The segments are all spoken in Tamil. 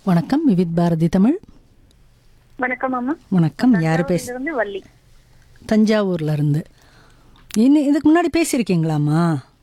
வணக்கம் விவித் பாரதி தமிழ் வணக்கம் அம்மா வணக்கம் யார் பேச இது வந்து வள்ளி தஞ்சாவூர்ல இருந்து இன்னும் இதுக்கு முன்னாடி பேசியிருக்கீங்களாம்மா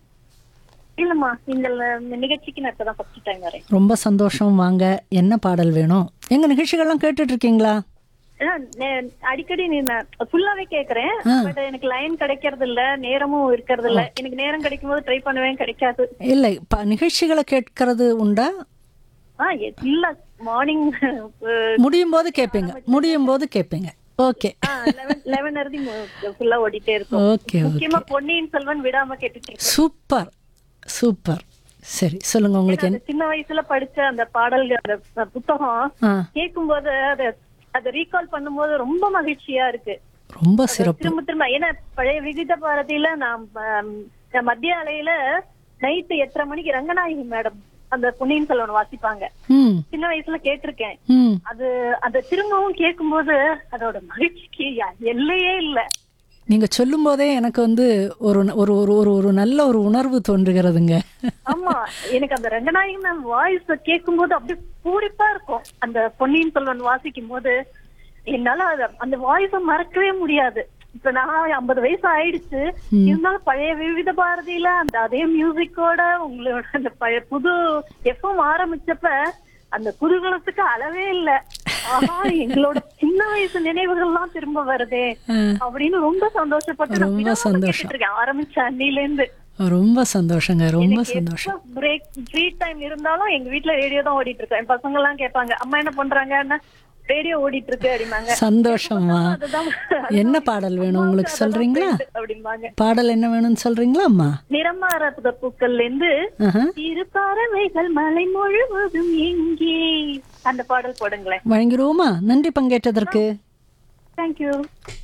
இல்லம்மா இந்த ல- இந்த நிகழ்ச்சிக்கு நான் இப்பதான் ஃபர்ஸ்ட் டைம் வரேன் ரொம்ப சந்தோஷம் வாங்க என்ன பாடல் வேணும் எங்க நிகழ்ச்சிகள்லாம் கேட்டுட்டு இருக்கீங்களா ஆ, நே- அடிக்கடி நீ ஃபுல்லாவே கேக்குறேன் பட் எனக்கு லைன் கிடைக்கிறது இல்ல நேரமும் இருக்கிறது இல்ல எனக்கு நேரம் கிடைக்கும் போது ட்ரை பண்ணுவேன் கிடைக்காது இல்லை ப நிகழ்ச்சிகளை கேட்கறது உண்டா ஆ எ- இல்ல மார்னிங் முடியும் போது கேட்பீங்க முடியும் போது கேட்பீங்க ஓகே லெவன் லெவன் இறுதி ஃபுல்லா ஓடிட்டே இருக்கும் ஓகே ஓகே முக்கியமா பொன்னியின் செல்வன் விடாம கேட்டுட்டு இருக்கேன் சூப்பர் சூப்பர் சரி சொல்லுங்க உங்களுக்கு என்ன அந்த சின்ன வயசுல படிச்ச அந்த பாடல்கள் அந்த அந்த புத்தகம் ஆ கேட்கும்போது அதை அதை ரீகால் பண்ணும்போது ரொம்ப மகிழ்ச்சியா இருக்கு ரொம்ப சிறப்பு திரும்ப திரும்ப ஏன்னா பழைய விகித பாரதியில நான் ஆம், நான் மத்திய அலையில நைட்டு எட்டரை மணிக்கு ரங்கநாயகி மேடம் அந்த பொன்னியின் செல்வன் வாசிப்பாங்க ம் சின்ன வயசுல கேட்டிருக்கேன் ம் அது அந்த திரும்பவும் கேட்கும்போது அதோட மகிழ்ச்சிக்கு ய- எல்லையே இல்ல நீங்க சொல்லும் போதே எனக்கு வந்து ஒரு ஒரு ஒரு ஒரு ஒரு நல்ல ஒரு உணர்வு தோன்றுகிறதுங்க ஆமா எனக்கு அந்த ரங்கநாயகி மேம் வாய்ஸ் கேட்கும்போது அப்படியே பூரிப்பா இருக்கும் அந்த பொன்னியின் செல்வன் வாசிக்கும் போது என்னால அத- அந்த வாய்ஸ மறக்கவே முடியாது இப்ப நான் ஐம்பது வயசு ஆயிடுச்சு இருந்தாலும் பழைய விவித பாரதியில அந்த அதே மியூசிக்கோட உங்களோட அந்த பழைய புது எஃப்எம் ஆரம்பிச்சப்ப அந்த குதூகலத்துக்கு அளவே இல்ல ஆஹா எங்களோட சின்ன வயசு நினைவுகள்லாம் திரும்ப வருதே அப்படின்னு ரொம்ப சந்தோஷப்பட்டு நான் ரொம்ப விடாம சந்தோஷம். கேட்டுட்டு இருக்கேன் ஆரம்பிச்ச அன்னில இருந்து ரொம்ப சந்தோஷங்க ரொம்ப சந்தோஷம் பிரேக் ஃப்ரீ டைம் இருந்தாலும் எங்க வீட்ல ரேடியோ தான் ஓடிட்டு இருக்கு என் பசங்க எல்லாம் கேட்பாங்க அம்மா என்ன பண்றாங்கன்னா ரேடியோ ஓடிட்டு இருக்கு அப்படிம்பாங்க சந்தோஷமா அதுதான் என்ன பாடல் வேணும் உங்களுக்கு சொல்றீங்களா அப்படிம்பாங்க பாடல் என்ன வேணும்னு சொல்றீங்களா அம்மா நிறமாறாத பூக்கள்ல இருந்து ஆஹா. இரு பறவைகள் மலை முழுவதும் எங்கே அந்த பாடல் போடுங்களேன் வழங்கிடுவோமா நன்றி பங்கேற்றதற்கு தேங்க்யூ